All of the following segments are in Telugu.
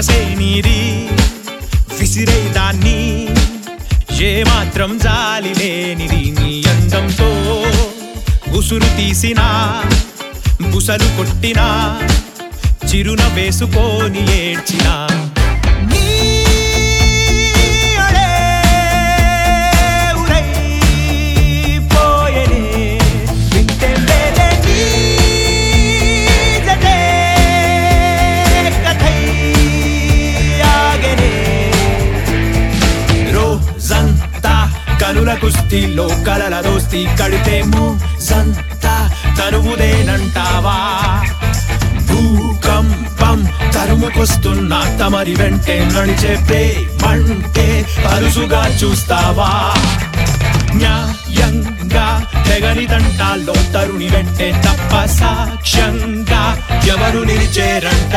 మనసే నీది విసిరేదాన్ని ఏ మాత్రం జాలి లేనిది నీ అందంతో ఉసురు తీసినా బుసలు కొట్టినా చిరున వేసుకొని ఏడ్చినా నీ అడే ఉరైపోయెనే. వింటే మేలే నీ జతే కథై ఆగెనే. రోజంతా కనుల కుస్తీలో కలల దోస్తి కడితేమో సంతా తనువుదేనంటావా భూకంపం తరుముకొస్తున్న తమరి వెంటే నడిచే ప్రేమంటే అరుసుగా చూస్తావా న్యాయంగా తెగని తంటాల్లో తరుణి వెంటే తప్ప సాక్ష్యంగా ఎవరు నిలిచేరంట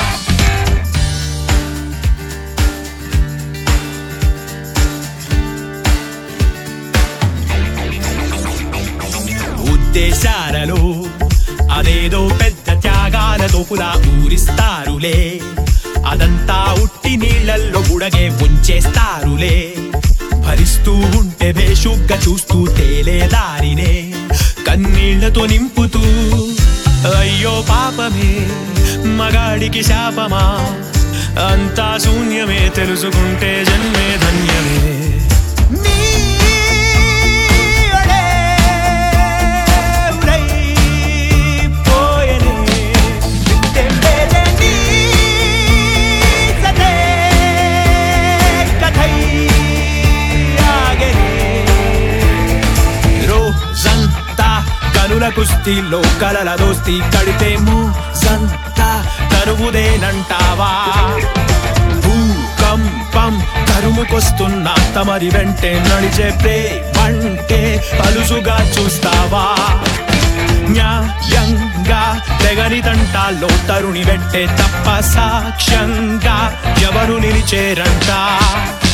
ఉద్దేశాలలో అదేదో పెద్ద త్యాగాల తోపులా ఊరిస్తారులే అదంతా ఉట్టి నీళ్ళల్లో బుడగే ఉంచేస్తారులే భరిస్తూ ఉంటే బేషుగ్గా చూస్తూ తేలే దారినే కన్నీళ్లతో నింపుతూ అయ్యో పాపమే మగాడికి శాపమా అంతా శూన్యమే తెలుసుకుంటే జన్మే ధన్యమే నీ అడే ఉరైపోయెనే. వింటే మేలే నీ జతే కథై ఆగెనే. రోజంతా కనుల కుస్తీలో కలల దోస్తి కడితేమో సంతా తరువుదేనంటావా భూకంపం తరుముకొస్తున్న తమరి వెంటే నడిచే ప్రేమంటే పలుసుగా చూస్తావా న్యాయంగా తెగని తంటాల్లో తరుణి వెంటే తప్ప సాక్ష్యంగా ఎవరు నిలిచేరంట